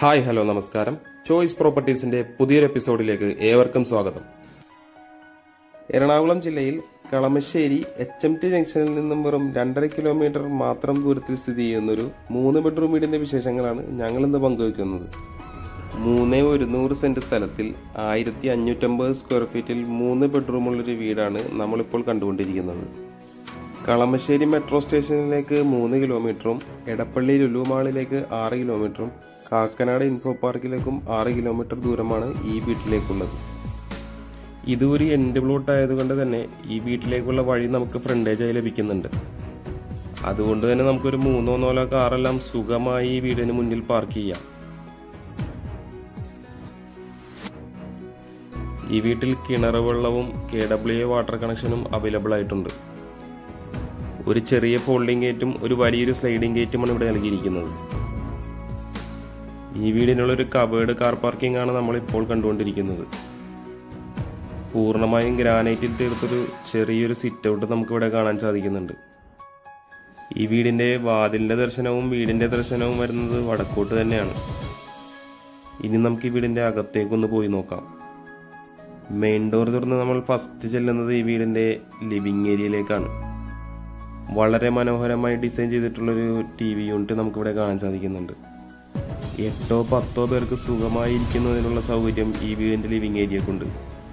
hi hello നമസ്കാരം choice പ്രോപ്പർട്ടീസിന്റെ പുതിയൊരു എപ്പിസോഡിലേക്ക് ഏവർക്കും സ്വാഗതം എറണാകുളം ജില്ലയിൽ കളമശ്ശേരി എച്ച് എം ടി ജംഗ്ഷനിൽ നിന്നും വെറും രണ്ടര കിലോമീറ്റർ മാത്രം ദൂരത്തിൽ സ്ഥിതി ചെയ്യുന്നൊരു മൂന്ന് ബെഡ്റൂം വീടിന്റെ വിശേഷങ്ങളാണ് ഞങ്ങൾ ഇന്ന് പങ്കുവയ്ക്കുന്നത് മൂന്ന് ഒരുന്നൂറ് സെന്റ് സ്ഥലത്തിൽ ആയിരത്തി അഞ്ഞൂറ്റമ്പത് സ്ക്വയർ ഫീറ്റിൽ മൂന്ന് ബെഡ്റൂമുള്ളൊരു വീടാണ് നമ്മളിപ്പോൾ കണ്ടുകൊണ്ടിരിക്കുന്നത് കളമശ്ശേരി മെട്രോ സ്റ്റേഷനിലേക്ക് മൂന്ന് കിലോമീറ്ററും എടപ്പള്ളി ലുലു മാളിലേക്ക് ആറ് കിലോമീറ്ററും കാക്കനാട് ഇൻഫോ പാർക്കിലേക്കും ആറ് കിലോമീറ്റർ ദൂരമാണ് ഈ വീട്ടിലേക്കുള്ളത് ഇത് ഒരു എൻഡ് പ്ലോട്ട് ആയതുകൊണ്ട് തന്നെ ഈ വീട്ടിലേക്കുള്ള വഴി നമുക്ക് ഫ്രണ്ടേജായി ലഭിക്കുന്നുണ്ട് അതുകൊണ്ട് തന്നെ നമുക്കൊരു മൂന്നോ നാലോ കാറെല്ലാം സുഖമായി ഈ വീടിന് മുന്നിൽ പാർക്ക് ചെയ്യാം ഈ വീട്ടിൽ കിണർ വെള്ളവും കെ ഡബ്ല്യു എ വാട്ടർ കണക്ഷനും അവൈലബിൾ ആയിട്ടുണ്ട് ഒരു ചെറിയ ഫോൾഡിംഗ് ഗേറ്റും ഒരു വലിയൊരു സ്ലൈഡിംഗ് ഗേറ്റുമാണ് ഇവിടെ നൽകിയിരിക്കുന്നത് ഈ വീടിനുള്ള ഒരു കവേർഡ് കാർ പാർക്കിംഗ് ആണ് നമ്മൾ ഇപ്പോൾ കണ്ടുകൊണ്ടിരിക്കുന്നത് പൂർണ്ണമായും ഗ്രാനൈറ്റിൽ തീർത്തൊരു ചെറിയൊരു സിറ്റ് ഔട്ട് നമുക്കിവിടെ കാണാൻ സാധിക്കുന്നുണ്ട് ഈ വീടിന്റെ വാതിലിന്റെ ദർശനവും വീടിന്റെ ദർശനവും വരുന്നത് വടക്കോട്ട് തന്നെയാണ് ഇനി നമുക്ക് ഈ വീടിന്റെ അകത്തേക്കൊന്ന് പോയി നോക്കാം മെയിൻ ഡോർ തുറന്ന് നമ്മൾ ഫസ്റ്റ് ചെല്ലുന്നത് ഈ വീടിന്റെ ലിവിംഗ് ഏരിയയിലേക്കാണ് വളരെ മനോഹരമായി ഡിസൈൻ ചെയ്തിട്ടുള്ളൊരു ടി വി യൂണിറ്റ് നമുക്കിവിടെ കാണാൻ സാധിക്കുന്നുണ്ട് എട്ടോ പത്തോ പേർക്ക് സുഖമായി ഇരിക്കുന്നതിനുള്ള സൗകര്യം ഈ വീടിന്റെ ലിവിംഗ് ഏരിയക്കുണ്ട്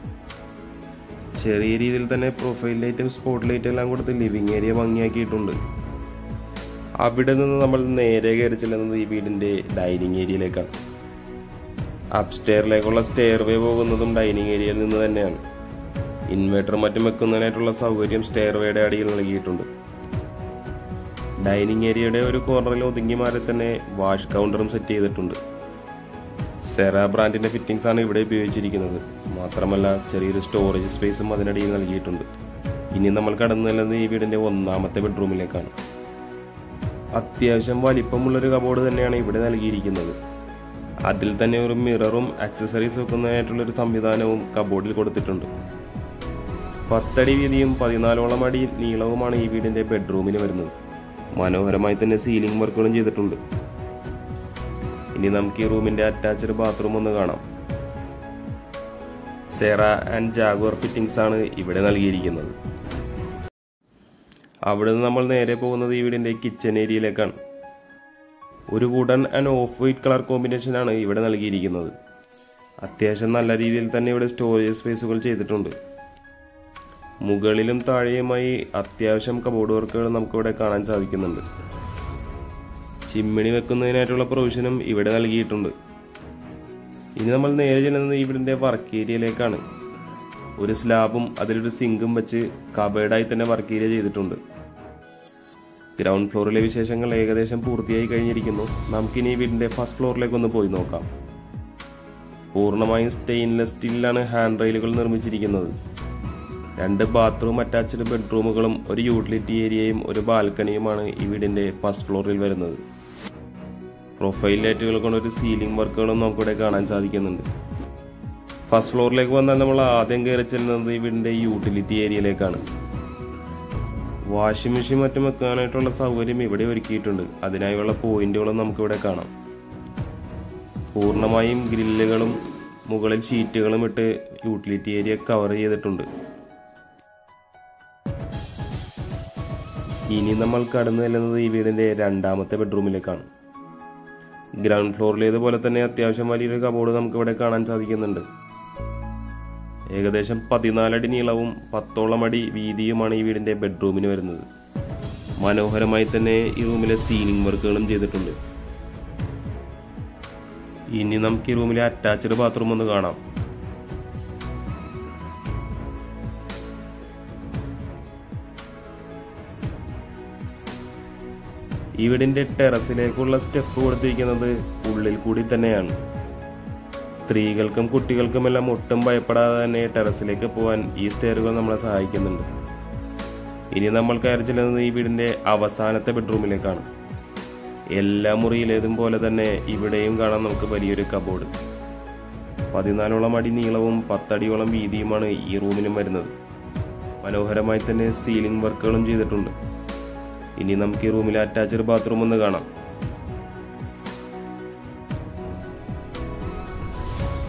ചെറിയ രീതിയിൽ തന്നെ പ്രൊഫൈൽ ലൈറ്റും സ്പോട്ട് ലൈറ്റും എല്ലാം കൊടുത്ത് ലിവിംഗ് ഏരിയ ഭംഗിയാക്കിയിട്ടുണ്ട് അവിടെ നിന്ന് നമ്മൾ നേരെ കയറി ചെല്ലുന്നത് ഈ വീടിന്റെ ഡൈനിങ് ഏരിയയിലേക്കാണ് അപ്സ്റ്റെയറിലേക്കുള്ള സ്റ്റെയർ വേ പോകുന്നതും ഡൈനിങ് ഏരിയയിൽ നിന്ന് തന്നെയാണ് ഇൻവെർട്ടർ മറ്റും വെക്കുന്നതിനായിട്ടുള്ള സൗകര്യം സ്റ്റെയർ വേയുടെ അടിയിൽ നൽകിയിട്ടുണ്ട് ഡൈനിങ് ഏരിയയുടെ ഒരു കോർണറിൽ ഒതുങ്ങി മാറി തന്നെ വാഷ് കൗണ്ടറും സെറ്റ് ചെയ്തിട്ടുണ്ട് സെറ ബ്രാൻഡിന്റെ ഫിറ്റിംഗ്സ് ആണ് ഇവിടെ ഉപയോഗിച്ചിരിക്കുന്നത് മാത്രമല്ല ചെറിയൊരു സ്റ്റോറേജ് സ്പേസും അതിനടിയിൽ നൽകിയിട്ടുണ്ട് ഇനി നമ്മൾ കടന്നു ചെല്ലുന്നത് ഈ വീടിന്റെ ഒന്നാമത്തെ ബെഡ്റൂമിലേക്കാണ് അത്യാവശ്യം വലിപ്പമുള്ളൊരു കബോർഡ് തന്നെയാണ് ഇവിടെ നൽകിയിരിക്കുന്നത് അതിൽ തന്നെ ഒരു മിററും ആക്സസറീസ് വെക്കുന്നതിനായിട്ടുള്ള ഒരു സംവിധാനവും കബോർഡിൽ കൊടുത്തിട്ടുണ്ട് പത്തടി വീതിയും പതിനാലോളം അടി നീളവുമാണ് ഈ വീടിന്റെ ബെഡ്റൂമിന് വരുന്നത് മനോഹരമായി തന്നെ സീലിംഗ് വർക്കുകളും ചെയ്തിട്ടുണ്ട് ഇനി നമുക്ക് ഈ റൂമിന്റെ അറ്റാച്ച്ഡ് ബാത്റൂം ഒന്ന് കാണാം സെറ ആൻഡ് ജാഗോർ ഫിറ്റിംഗ്സ് ആണ് ഇവിടെ നൽകിയിരിക്കുന്നത് അവിടെ നിന്ന് നമ്മൾ നേരെ പോകുന്നത് ഈ വീടിന്റെ കിച്ചൺ ഏരിയയിലേക്കാണ് ഒരു wooden and off white colour കോമ്പിനേഷനാണ് ഇവിടെ നൽകിയിരിക്കുന്നത് അത്യാവശ്യം നല്ല രീതിയിൽ തന്നെ ഇവിടെ സ്റ്റോറേജ് സ്പേസുകൾ ചെയ്തിട്ടുണ്ട് മുകളിലും താഴെയുമായി അത്യാവശ്യം കബോർഡ് വർക്കുകൾ നമുക്കിവിടെ കാണാൻ സാധിക്കുന്നുണ്ട് ചിമ്മിണി വെക്കുന്നതിനായിട്ടുള്ള പ്രൊവിഷനും ഇവിടെ നൽകിയിട്ടുണ്ട് ഇനി നമ്മൾ നേരെ ചെല്ലുന്നത് ഇവിടിന്റെ വർക്ക് ഏരിയയിലേക്കാണ് ഒരു സ്ലാബും അതിലൊരു സിങ്കും വെച്ച് കബേർഡായി തന്നെ വർക്ക് ഏരിയ ചെയ്തിട്ടുണ്ട് ഗ്രൗണ്ട് ഫ്ലോറിലെ വിശേഷങ്ങൾ ഏകദേശം പൂർത്തിയായി കഴിഞ്ഞിരിക്കുന്നു നമുക്കിനി വീടിന്റെ ഫസ്റ്റ് ഫ്ലോറിലേക്ക് ഒന്ന് പോയി നോക്കാം പൂർണ്ണമായും സ്റ്റെയിൻലെസ് സ്റ്റീലിലാണ് ഹാൻഡ് റെയിലുകൾ നിർമ്മിച്ചിരിക്കുന്നത് രണ്ട് ബാത്റൂം അറ്റാച്ച്ഡ് ബെഡ്റൂമുകളും ഒരു യൂട്ടിലിറ്റി ഏരിയയും ഒരു ബാൽക്കണിയുമാണ് ഈ വീടിന്റെ ഫസ്റ്റ് ഫ്ലോറിൽ വരുന്നത് പ്രൊഫൈൽ ലൈറ്റുകൾ കൊണ്ട് ഒരു സീലിംഗ് വർക്കുകളും നമുക്കിവിടെ കാണാൻ സാധിക്കുന്നുണ്ട് ഫസ്റ്റ് ഫ്ലോറിലേക്ക് വന്നാൽ നമ്മൾ ആദ്യം കയറി ചെല്ലുന്നത് ഈ വീടിന്റെ യൂട്ടിലിറ്റി ഏരിയയിലേക്കാണ് വാഷിംഗ് മെഷീൻ മറ്റും വെക്കാനായിട്ടുള്ള സൗകര്യം ഇവിടെ ഒരുക്കിയിട്ടുണ്ട് അതിനായുള്ള പോയിന്റുകളും നമുക്കിവിടെ കാണാം പൂർണ്ണമായും ഗ്രില്ലുകളും മുകളിൽ ഷീറ്റുകളും ഇട്ട് യൂട്ടിലിറ്റി ഏരിയ കവർ ചെയ്തിട്ടുണ്ട് ഇനി നമ്മൾ കടന്നു ചെല്ലുന്നത് ഈ വീടിന്റെ രണ്ടാമത്തെ ബെഡ്റൂമിലേക്കാണ് ഗ്രൗണ്ട് ഫ്ലോറിലേതുപോലെ തന്നെ അത്യാവശ്യം വലിയൊരു കബോർഡ് നമുക്ക് ഇവിടെ കാണാൻ സാധിക്കുന്നുണ്ട് ഏകദേശം പതിനാലടി നീളവും പത്തോളം അടി വീതിയുമാണ് ഈ വീടിന്റെ ബെഡ്റൂമിന് വരുന്നത് മനോഹരമായി തന്നെ ഈ റൂമിലെ സീലിംഗ് വർക്കുകളും ചെയ്തിട്ടുണ്ട് ഇനി നമുക്ക് ഈ റൂമിലെ അറ്റാച്ച്ഡ് ബാത്റൂം ഒന്ന് കാണാം ഈ വീടിന്റെ ടെറസിലേക്കുള്ള സ്റ്റെപ്പ് കൊടുത്തിരിക്കുന്നത് ഉള്ളിൽ കൂടി തന്നെയാണ് സ്ത്രീകൾക്കും കുട്ടികൾക്കുമെല്ലാം ഒട്ടും ഭയപ്പെടാതെ തന്നെ ടെറസിലേക്ക് പോകാൻ ഈ സ്റ്റെയറുകൾ നമ്മളെ സഹായിക്കുന്നുണ്ട് ഇനി നമ്മൾ കയറി ചെല്ലുന്നത് ഈ വീടിന്റെ അവസാനത്തെ ബെഡ്റൂമിലേക്കാണ് എല്ലാ മുറിയിലേതും പോലെ തന്നെ ഇവിടെയും കാണാം നമുക്ക് വലിയൊരു കബോർഡ് പതിനാലോളം അടി നീളവും പത്തടിയോളം വീതിയുമാണ് ഈ റൂമിനും വരുന്നത് മനോഹരമായി തന്നെ സീലിംഗ് വർക്കുകളും ചെയ്തിട്ടുണ്ട് ഇനി നമുക്ക് ഈ റൂമിലെ അറ്റാച്ച്ഡ് ബാത്റൂം ഒന്ന് കാണാം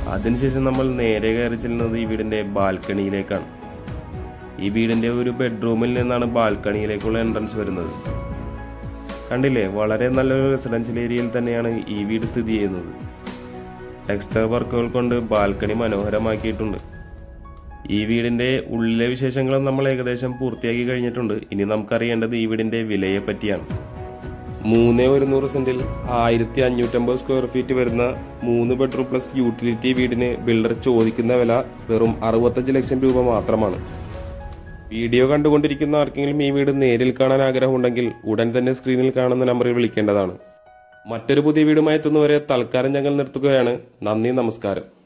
അതിനുശേഷം നമ്മൾ നേരെ കയറി ചെല്ലുന്നത് ഈ വീടിന്റെ ബാൽക്കണിയിലേക്കാണ് ഈ വീടിന്റെ ഒരു ബെഡ്റൂമിൽ നിന്നാണ് ബാൽക്കണിയിലേക്കുള്ള എൻട്രൻസ് വരുന്നത് കണ്ടില്ലേ വളരെ നല്ലൊരു റെസിഡൻഷ്യൽ ഏരിയയിൽ തന്നെയാണ് ഈ വീട് സ്ഥിതി ചെയ്യുന്നത് ടെക്സ്റ്റർ വർക്കുകൾ കൊണ്ട് ബാൽക്കണി മനോഹരമാക്കിയിട്ടുണ്ട് ഈ വീടിന്റെ ഉള്ളിലെ വിശേഷങ്ങളും നമ്മൾ ഏകദേശം പൂർത്തിയാക്കി കഴിഞ്ഞിട്ടുണ്ട് ഇനി നമുക്കറിയേണ്ടത് ഈ വീടിന്റെ വിലയെ പറ്റിയാണ് മൂന്ന് ഒരുന്നൂറ് സെന്റിൽ ആയിരത്തി അഞ്ഞൂറ്റമ്പത് സ്ക്വയർ ഫീറ്റ് വരുന്ന മൂന്ന് ബെഡ്റൂം പ്ലസ് യൂട്ടിലിറ്റി വീടിന് ബിൽഡർ ചോദിക്കുന്ന വില വെറും അറുപത്തഞ്ച് ലക്ഷം രൂപ മാത്രമാണ് വീഡിയോ കണ്ടുകൊണ്ടിരിക്കുന്ന ആർക്കെങ്കിലും ഈ വീട് നേരിൽ കാണാൻ ആഗ്രഹമുണ്ടെങ്കിൽ ഉടൻ തന്നെ സ്ക്രീനിൽ കാണുന്ന നമ്പറിൽ വിളിക്കേണ്ടതാണ് മറ്റൊരു പുതിയ വീടുമായി എത്തുന്നവരെ തൽക്കാലം ഞങ്ങൾ നിർത്തുകയാണ് നന്ദി നമസ്കാരം